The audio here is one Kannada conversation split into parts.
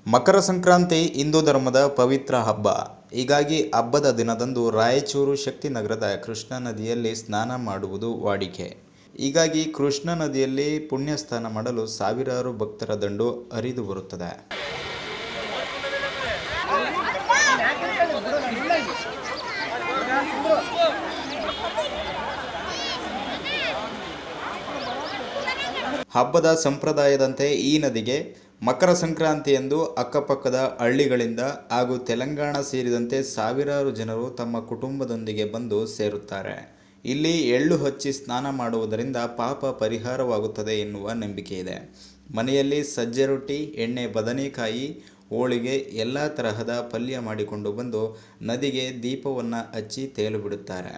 ಮಕರ ಸಂಕ್ರಾಂತಿ ಹಿಂದೂ ಧರ್ಮದ ಪವಿತ್ರ ಹಬ್ಬ ಹೀಗಾಗಿ ಹಬ್ಬದ ದಿನದಂದು ರಾಯಚೂರು ಶಕ್ತಿನಗರದ ಕೃಷ್ಣಾ ನದಿಯಲ್ಲಿ ಸ್ನಾನ ಮಾಡುವುದು ವಾಡಿಕೆ ಹೀಗಾಗಿ ಕೃಷ್ಣಾ ನದಿಯಲ್ಲಿ ಪುಣ್ಯ ಸ್ನಾನ ಮಾಡಲು ಸಾವಿರಾರು ಭಕ್ತರ ದಂಡು ಹರಿದು ಬರುತ್ತದೆ ಹಬ್ಬದ ಸಂಪ್ರದಾಯದಂತೆ ಈ ನದಿಗೆ ಮಕರ ಸಂಕ್ರಾಂತಿಯಂದು ಅಕ್ಕಪಕ್ಕದ ಹಳ್ಳಿಗಳಿಂದ ಹಾಗೂ ತೆಲಂಗಾಣ ಸೇರಿದಂತೆ ಸಾವಿರಾರು ಜನರು ತಮ್ಮ ಕುಟುಂಬದೊಂದಿಗೆ ಬಂದು ಸೇರುತ್ತಾರೆ ಇಲ್ಲಿ ಎಳ್ಳು ಹಚ್ಚಿ ಸ್ನಾನ ಮಾಡುವುದರಿಂದ ಪಾಪ ಪರಿಹಾರವಾಗುತ್ತದೆ ಎನ್ನುವ ನಂಬಿಕೆ ಇದೆ ಮನೆಯಲ್ಲಿ ಸಜ್ಜೆ ರೊಟ್ಟಿ ಎಣ್ಣೆ ಬದನೆಕಾಯಿ ಹೋಳಿಗೆ ಎಲ್ಲ ತರಹದ ಪಲ್ಯ ಮಾಡಿಕೊಂಡು ಬಂದು ನದಿಗೆ ದೀಪವನ್ನು ಹಚ್ಚಿ ತೇಲು ಬಿಡುತ್ತಾರೆ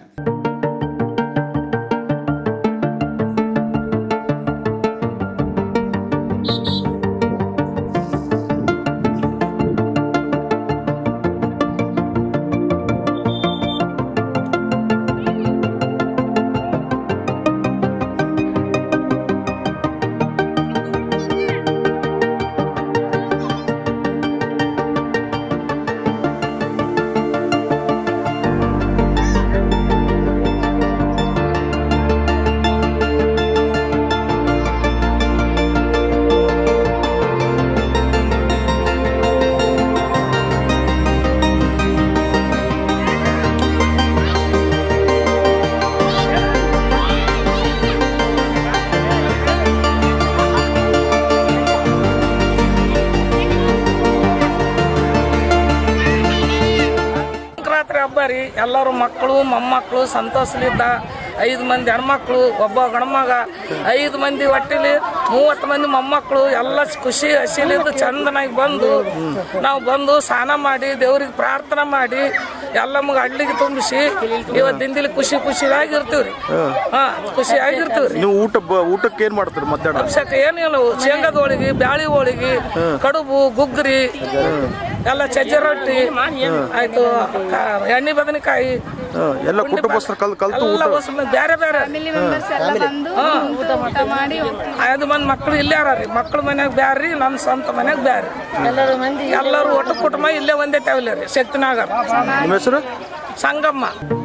ಸಂಕ್ರಾಂತಿ ಹಬ್ಬ ರೀ ಎಲ್ಲರೂ ಮಕ್ಕಳು ಮೊಮ್ಮಕ್ಕಳು ಸಂತೋಷಲಿದ್ದ ಐದು ಮಂದಿ ಹೆಣ್ಮಕ್ಳು ಒಬ್ಬ ಗಂಡ್ಮಗ ಐದು ಮಂದಿ ಒಟ್ಟಿಲಿ ಮೂವತ್ತು ಮಂದಿ ಮೊಮ್ಮಕ್ಕಳು ಎಲ್ಲ ಖುಷಿ ಹಸಿಲಿದ್ದು ಚಂದನಾಗಿ ಬಂದು ನಾವು ಬಂದು ಸ್ನಾನ ಮಾಡಿ ದೇವ್ರಿಗೆ ಪ್ರಾರ್ಥನೆ ಮಾಡಿ ಎಲ್ಲ ಮಗ ಹಳ್ಳಿಗೆ ತುಂಬಿಸಿ ಇವತ್ತಿನ ದಿನ ಖುಷಿ ಖುಷಿಯಾಗಿ ಇರ್ತೀವಿ ರೀ ಹಾ ಖುಷಿಯಾಗಿರ್ತೀವಿ ರೀ ನೀವು ಊಟ ಬ- ಊಟಕ್ಕೆ ಏನ್ ಮಾಡ್ತೀರಿ ಮಧ್ಯಾಹ್ನ ಅಭಿಷೇಕ ಏನಿಲ್ಲ ಶೇಂಗಾದ ಹೋಳಿಗೆ ಬ್ಯಾಳಿ ಹೋಳಿಗೆ ಕಡುಬು ಗುಗ್ರಿ ಎಲ್ಲ ಚಜ್ಜೆ ರೊಟ್ಟಿ ಆಯ್ತು ಕ- ಎಣ್ಣೆ ಬದನೆಕಾಯಿ ಹಾ, ಎಲ್ಲ ಕುಟುಂಬಸ್ಥರು ಕಲ್ ಕಲ್ತು ಎಲ್ಲ ಊಟ ಹೊಸ ಬೇರೆ ಬೇರೆ ಫ್ಯಾಮಿಲಿ ಮೆಂಬರ್ಸ್ ಎಲ್ಲ ಬಂದು ಊಟ ಮಾಡಿ ಹೋಗ್ತೀವಿ. ಐದು ಮಂದಿ ಮಕ್ಳು ಇಲ್ಲೇ ಅರ ಮಕ್ಳ ಮನ್ಯಾಗ ಬ್ಯಾರ್ರಿ ನನ್ನ ಸ್ವಂತ ಮನ್ಯಾಗ ಬ್ಯಾರ್ರಿ ಎಲ್ಲರೂ ಮಂದಿ ಎಲ್ಲರೂ ಒಟ್ಟು ಕುಟುಂಬ ಇಲ್ಲೇ ಒಂದೇ ತಾವಿಲ್ಲ ರೀ ಶಕ್ತಿನಾಗರ ನಿಮ್ಮ ಹೆಸರು ಸಂಗಮ್ಮ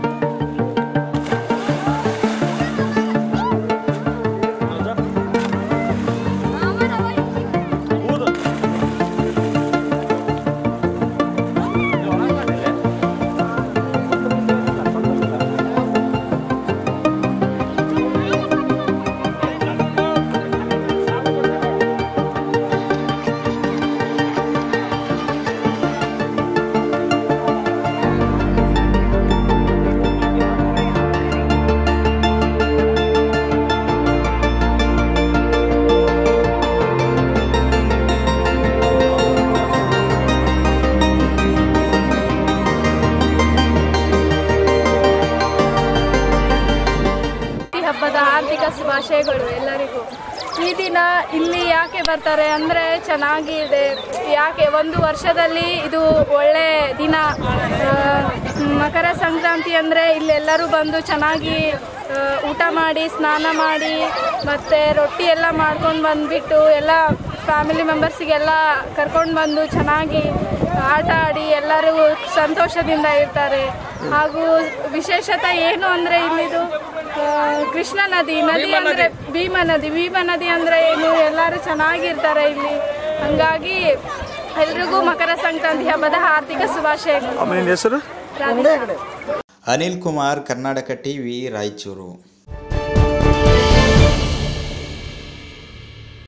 ಈ ಹಬ್ಬದ ಆರ್ಥಿಕ ಶುಭಾಶಯಗಳು ಎಲ್ಲರಿಗೂ ಈ ದಿನ ಇಲ್ಲಿ ಯಾಕೆ ಬರ್ತಾರೆ ಅಂದರೆ ಚೆನ್ನಾಗಿ ಇದೆ ಯಾಕೆ ಒಂದು ವರ್ಷದಲ್ಲಿ ಇದು ಒಳ್ಳೆ ದಿನ ಆ, ಮಕರ ಸಂಕ್ರಾಂತಿ ಅಂದರೆ ಇಲ್ಲೆಲ್ಲರೂ ಬಂದು ಚೆನ್ನಾಗಿ ಆ, ಊಟ ಮಾಡಿ ಸ್ನಾನ ಮಾಡಿ ಮತ್ತು ರೊಟ್ಟಿ ಎಲ್ಲ ಮಾಡ್ಕೊಂಡು ಬಂದುಬಿಟ್ಟು ಎಲ್ಲ ಫ್ಯಾಮಿಲಿ ಮೆಂಬರ್ಸಿಗೆಲ್ಲ ಕರ್ಕೊಂಡು ಬಂದು ಚೆನ್ನಾಗಿ ಆಟ ಆಡಿ ಎಲ್ಲರೂ ಸಂತೋಷದಿಂದ ಇರ್ತಾರೆ ಹಾಗೂ ವಿಶೇಷತೆ ಏನು ಅಂದರೆ ಇಲ್ಲಿದು ಆ, ಕೃಷ್ಣ ನದಿ ನದಿ ಅಂದರೆ ಭೀಮಾ ನದಿ ಭೀಮಾ ನದಿ ಅಂದರೆ ಏನು ಎಲ್ಲರೂ ಚೆನ್ನಾಗಿರ್ತಾರೆ ಇಲ್ಲಿ ಹಂಗಾಗಿ ಎಲ್ರಿಗೂ ಮಕರ ಸಂಕ್ರಾಂತಿ ಹಬ್ಬದ ಆರ್ಥಿಕ ಶುಭಾಶಯಗಳು ಆಮೇಲೆ ನಿನ್ನ ಹೆಸರು ರಾಧಿಕಾ ಅನಿಲ್ ಕುಮಾರ್ ಕರ್ನಾಟಕ ಟಿವಿ ರಾಯಚೂರು